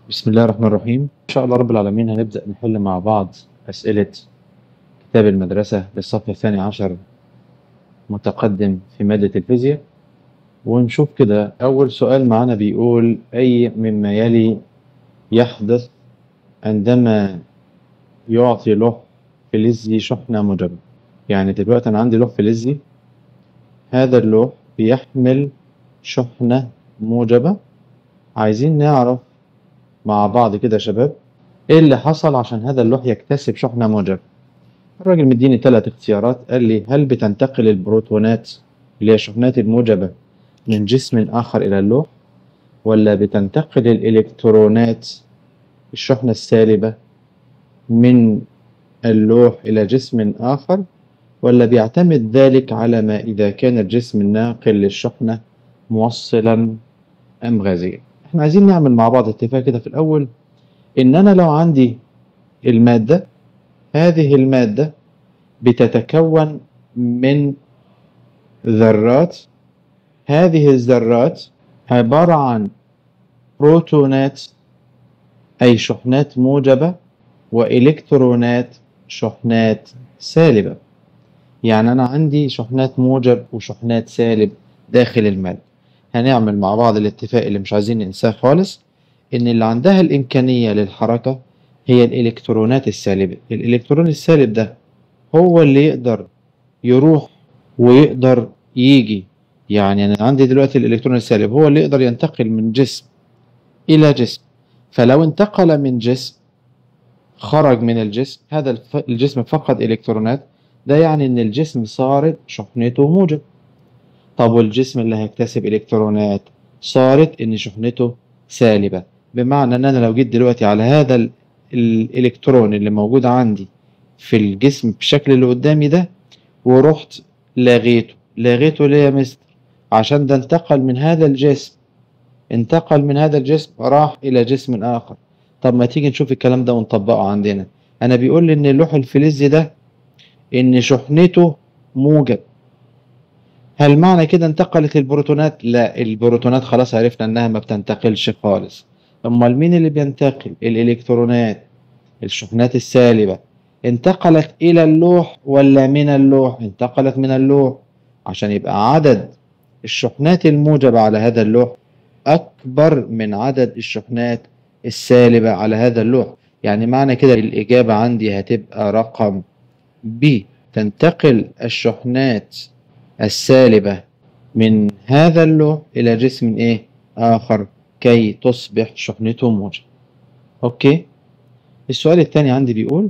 بسم الله الرحمن الرحيم إن شاء الله رب العالمين هنبدأ نحل مع بعض أسئلة كتاب المدرسة للصف الثاني عشر متقدم في مادة الفيزياء ونشوف كده أول سؤال معانا بيقول أي مما يلي يحدث عندما يعطي لوح فلزي شحنة موجبة يعني دلوقتي أنا عندي لوح فلزي هذا اللوح بيحمل شحنة موجبة عايزين نعرف مع بعض كده يا شباب ايه اللي حصل عشان هذا اللوح يكتسب شحنة موجبة الراجل مديني ثلاث اختيارات قال لي هل بتنتقل البروتونات اللي هي الشحنات الموجبة من جسم آخر إلى اللوح ولا بتنتقل الإلكترونات الشحنة السالبة من اللوح إلى جسم آخر ولا بيعتمد ذلك على ما إذا كان الجسم الناقل للشحنة موصلا أم غازيا احنا عايزين نعمل مع بعض اتفاق كده في الأول إن أنا لو عندي المادة هذه المادة بتتكون من ذرات هذه الذرات عبارة عن بروتونات أي شحنات موجبة وإلكترونات شحنات سالبة يعني أنا عندي شحنات موجب وشحنات سالب داخل المادة هنعمل مع بعض الاتفاق اللي مش عايزين ننساه خالص إن اللي عندها الإمكانية للحركة هي الإلكترونات السالبة الإلكترون السالب ده هو اللي يقدر يروح ويقدر يجي يعني أنا عندي دلوقتي الإلكترون السالب هو اللي يقدر ينتقل من جسم إلى جسم فلو انتقل من جسم خرج من الجسم هذا الجسم فقد إلكترونات ده يعني إن الجسم صارت شحنته موجب طب والجسم اللي هيكتسب إلكترونات صارت إن شحنته سالبة بمعنى إن أنا لو جيت دلوقتي على هذا الإلكترون اللي موجود عندي في الجسم بالشكل اللي قدامي ده ورحت لغيته لغيته ليه يا مستر عشان ده انتقل من هذا الجسم انتقل من هذا الجسم راح إلى جسم آخر طب ما تيجي نشوف الكلام ده ونطبقه عندنا أنا بيقول لي إن اللوح الفلزي ده إن شحنته موجب هل معنى كده انتقلت البروتونات؟ لا البروتونات خلاص عرفنا إنها ما بتنتقلش خالص أمال مين اللي بينتقل؟ الإلكترونات الشحنات السالبة انتقلت إلى اللوح ولا من اللوح؟ انتقلت من اللوح عشان يبقى عدد الشحنات الموجبة على هذا اللوح أكبر من عدد الشحنات السالبة على هذا اللوح يعني معنى كده الإجابة عندي هتبقى رقم ب تنتقل الشحنات السالبة من هذا اللوح إلى جسم إيه آخر كي تصبح شحنته موجبة أوكي السؤال الثاني عندي بيقول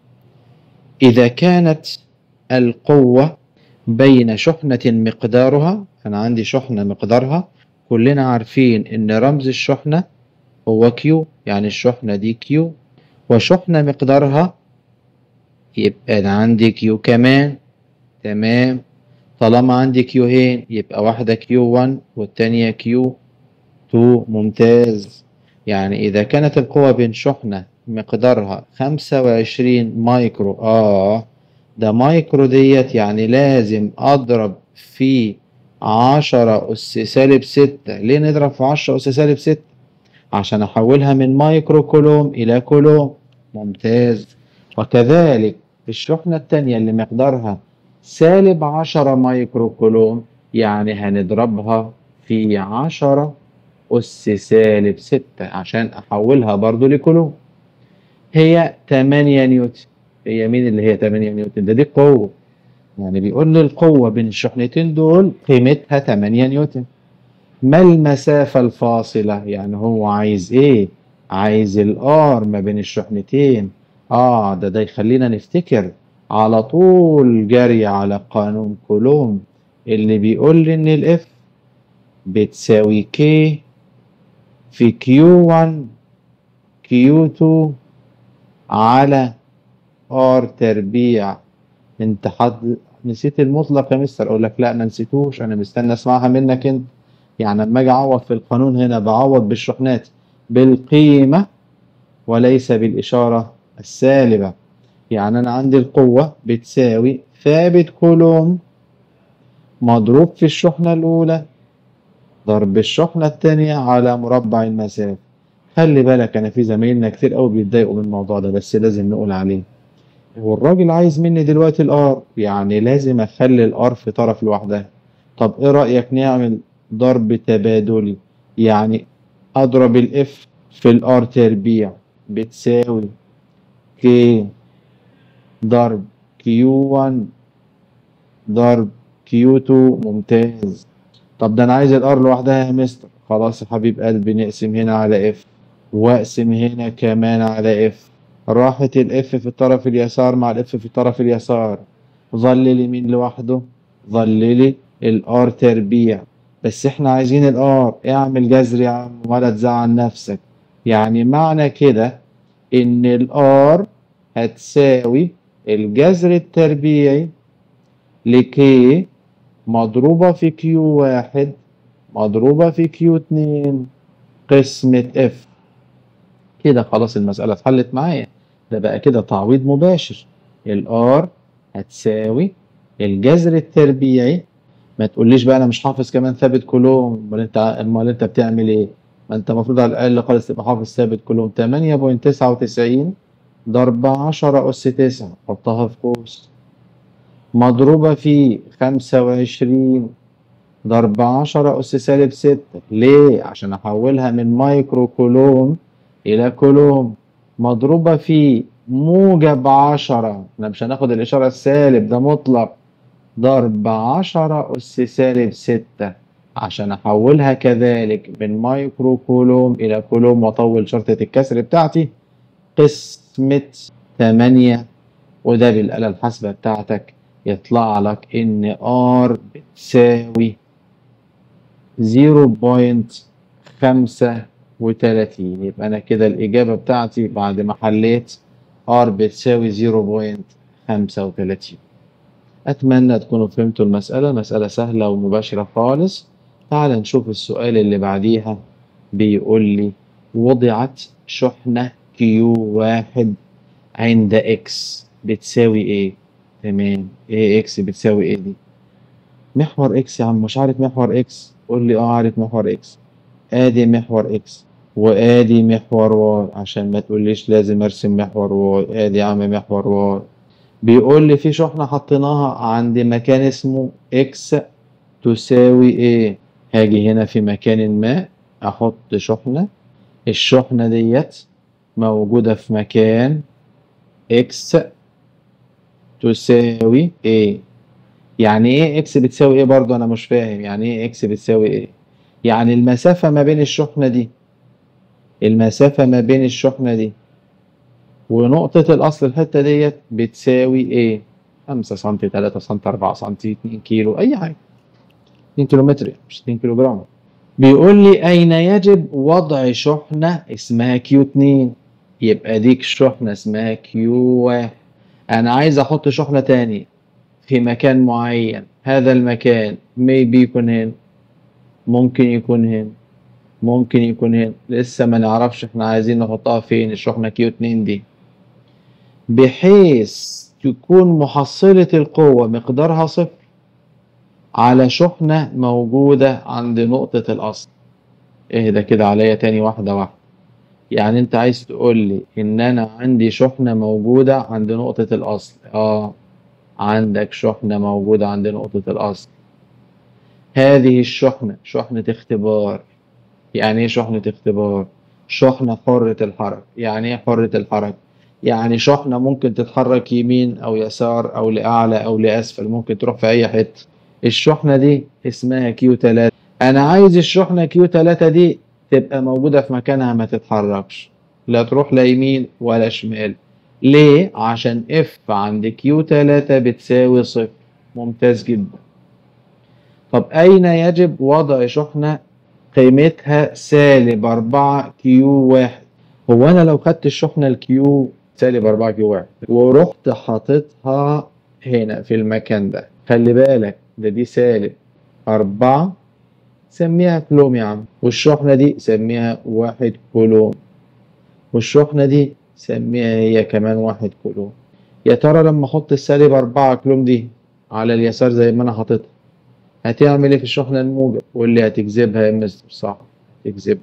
إذا كانت القوة بين شحنة مقدارها أنا عندي شحنة مقدارها كلنا عارفين إن رمز الشحنة هو كيو يعني الشحنة دي كيو وشحنة مقدارها يبقى أنا عندي كيو كمان تمام طالما عندي كيو هين يبقى واحدة كيو 1 والتانية كيو 2 ممتاز يعني إذا كانت القوة بين شحنة مقدارها خمسة وعشرين مايكرو آه ده مايكرو ديت يعني لازم أضرب في عشرة أس سالب ستة ليه نضرب في عشرة أس سالب ستة عشان أحولها من مايكرو كولوم إلى كولوم ممتاز وكذلك الشحنة التانية اللي مقدارها سالب عشرة مايكرو كولوم يعني هنضربها في عشرة أس سالب ستة عشان أحولها برضو لكولوم هي تمانية نيوتن هي مين اللي هي تمانية نيوتن ده دي قوة يعني بيقول لي القوة بين الشحنتين دول قيمتها 8 نيوتن ما المسافة الفاصلة يعني هو عايز ايه عايز الار ما بين الشحنتين اه ده ده يخلينا نفتكر على طول جري على قانون كولوم اللي بيقول لي ان الاف بتساوي كي في كيو 1 كيو 2 على ار تربيع انت حد نسيت المطلق يا مستر اقول لك لا انا نسيتوش انا مستني اسمعها منك انت يعني لما اجي اعوض في القانون هنا بعوض بالشحنات بالقيمه وليس بالاشاره السالبه يعني انا عندي القوه بتساوي ثابت كولوم مضروب في الشحنه الاولى ضرب الشحنه الثانيه على مربع المسافه خلي بالك انا في زمايلنا كتير قوي بيتضايقوا من الموضوع ده بس لازم نقول عليه هو الراجل عايز مني دلوقتي الار يعني لازم اخلي الار في طرف لوحدها طب ايه رأيك نعمل ضرب تبادلي يعني اضرب الاف في الار تربيع بتساوي كي ضرب كيو 1 ضرب كيو 2 ممتاز طب ده انا عايز الار لوحدها يا مستر خلاص يا حبيب قلبي نقسم هنا على اف واقسم هنا كمان على اف راحت الاف في الطرف اليسار مع الاف في الطرف اليسار ظل لي مين لوحده ظل لي الار تربيع بس احنا عايزين الار اعمل جذر يا عم ولا تزعل نفسك يعني معنى كده ان الار هتساوي الجذر التربيعي لكي مضروبة في كيو واحد مضروبة في كيو اتنين قسمة اف كده خلاص المسألة اتحلت معايا ده بقى كده تعويض مباشر الار هتساوي الجذر التربيعي ما تقوليش بقى انا مش حافظ كمان ثابت كولوم امال انت امال انت بتعمل ايه ما انت المفروض على الاقل خالص تبقى حافظ ثابت كولوم 8.99 ضرب 10 اس 9 حطها في قوس مضروبة في 25 ضرب 10 أس سالب 6 ليه؟ عشان أحولها من مايكرو كولوم إلى كولوم مضروبة في موجب 10 احنا مش هناخد الإشارة السالب ده مطلق ضرب 10 أس سالب 6 عشان أحولها كذلك من مايكرو كولوم إلى كولوم وأطول شرطة الكسر بتاعتي قسمة 8 وده بالآلة الحاسبة بتاعتك يطلع لك إن R بتساوي 0.35 يبقى أنا كده الإجابة بتاعتي بعد ما حليت R بتساوي 0.35 أتمنى تكونوا فهمتوا المسألة مسألة سهلة ومباشرة خالص تعال نشوف السؤال اللي بعديها بيقول لي وضعت شحنة كيو واحد عند إكس بتساوي إيه؟ تمام إيه إكس بتساوي إيه دي؟ محور إكس يا عم مش عارف محور إكس قول لي أه عارف محور إكس آدي محور إكس وآدي محور واي عشان ما تقوليش لازم أرسم محور واي آدي يا عم محور واي بيقول لي في شحنة حطيناها عند مكان اسمه إكس تساوي إيه؟ هاجي هنا في مكان ما أحط شحنة الشحنة ديت موجودة في مكان إكس تساوي إيه؟ يعني إيه إكس بتساوي إيه برضه أنا مش فاهم يعني إيه إكس بتساوي إيه؟ يعني المسافة ما بين الشحنة دي المسافة ما بين الشحنة دي ونقطة الأصل الحتة ديت بتساوي إيه؟ 5 سم 3 سم 4 سم 2 كيلو أي حاجة 2 كيلو متر مش 2 كيلو جرام بيقول لي أين يجب وضع شحنة اسمها كيو 2 يبقى ديك شحنة اسمها كيو 1 أنا عايز أحط شحنة تاني في مكان معين هذا المكان maybe يكون هنا ممكن يكون هنا ممكن يكون هنا لسه ما نعرفش احنا عايزين نحطها فين الشحنة كيو 2 دي بحيث تكون محصلة القوة مقدارها صفر على شحنة موجودة عند نقطة الأصل اهدى كده عليا تاني واحدة واحدة يعني انت عايز تقول لي ان انا عندي شحنة موجودة عند نقطة الأصل اه عندك شحنة موجودة عند نقطة الأصل هذه الشحنة شحنة اختبار يعني ايه شحنة اختبار شحنة حرة الحركة يعني ايه حرة الحركة يعني شحنة ممكن تتحرك يمين أو يسار أو لأعلى أو لأسفل ممكن تروح في أي حتة الشحنة دي اسمها كيو 3 أنا عايز الشحنة كيو 3 دي تبقى موجودة في مكانها ما تتحركش لا تروح لا يمين ولا شمال ليه؟ عشان اف عند كيو 3 بتساوي صفر ممتاز جدا طب أين يجب وضع شحنة قيمتها سالب 4 كيو 1 هو أنا لو خدت الشحنة الكيو سالب 4 كيو 1 ورحت حاططها هنا في المكان ده خلي بالك ده دي سالب 4 سميها كولوم يا عم والشحنة دي سميها واحد كولوم والشحنة دي سميها هي كمان واحد كولوم يا ترى لما احط السالب 4 كولوم دي على اليسار زي ما انا حاططها هتعمل ايه في الشحنة الموجب قول لي هتجذبها يا مستر صح تجذبها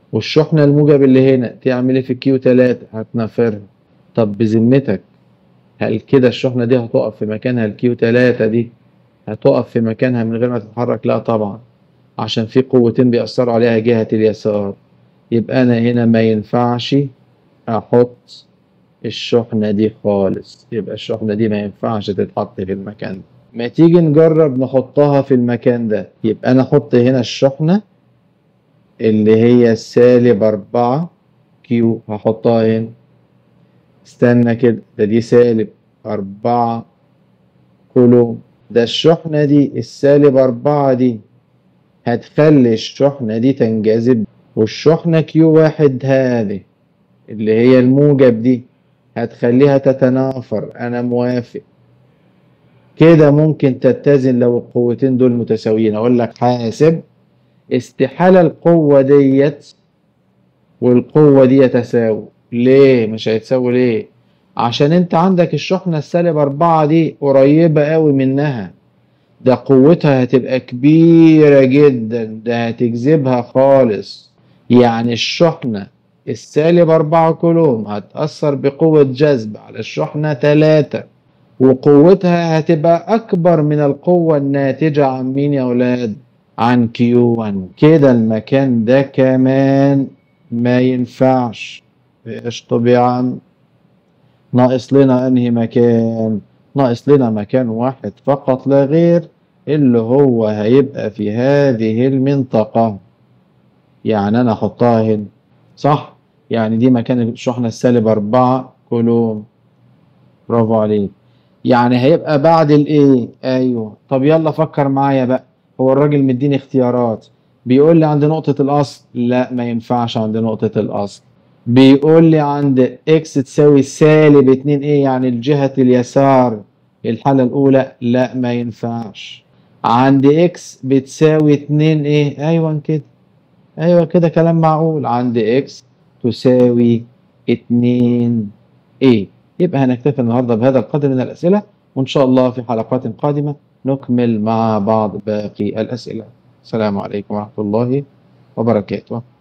والشحنة الموجب اللي هنا تعمل ايه في الكيو 3 هتنفرها طب بذمتك هل كده الشحنة دي هتقف في مكانها الكيو 3 دي هتقف في مكانها من غير ما تتحرك لا طبعا عشان في قوتين بيأثروا عليها جهة اليسار يبقى أنا هنا ما ينفعش أحط الشحنة دي خالص يبقى الشحنة دي ما ينفعش تتحط في المكان ده ما تيجي نجرب نحطها في المكان ده يبقى أنا أحط هنا الشحنة اللي هي سالب أربعة كيو هحطها هنا استنى كده ده دي سالب أربعة كولوم ده الشحنة دي السالب أربعة دي هتخلي الشحنة دي تنجذب والشحنة كيو واحد هذه اللي هي الموجب دي هتخليها تتنافر أنا موافق كده ممكن تتزن لو القوتين دول متساويين أقول لك حاسب استحالة القوة ديت والقوة دي يتساووا ليه مش هيتساووا ليه عشان انت عندك الشحنة السالب أربعة دي قريبة قوي منها ده قوتها هتبقى كبيرة جدا ده هتجذبها خالص يعني الشحنة السالب أربعة كولوم هتأثر بقوة جذب على الشحنة تلاتة وقوتها هتبقى أكبر من القوة الناتجة عن مين يا أولاد؟ عن كيو 1 كده المكان ده كمان ما ينفعش ايش طبيعا ناقص لنا انهي مكان ناقص لنا مكان واحد فقط لا غير اللي هو هيبقى في هذه المنطقة يعني انا احطها هنا صح يعني دي مكان الشحنة السالب أربعة كولوم برافو عليك يعني هيبقى بعد الايه ايوه طب يلا فكر معايا بقى هو الراجل مديني اختيارات بيقول لي عند نقطة الأصل لا ما ينفعش عند نقطة الأصل بيقول لي عند اكس تساوي سالب 2 ايه يعني الجهة اليسار الحالة الأولى لا ما ينفعش عند اكس بتساوي 2 ايه أيوة كده أيوة كده كلام معقول عند اكس تساوي 2 ايه يبقى هنكتفي النهارده بهذا القدر من الأسئلة وإن شاء الله في حلقات قادمة نكمل مع بعض باقي الأسئلة السلام عليكم ورحمة الله وبركاته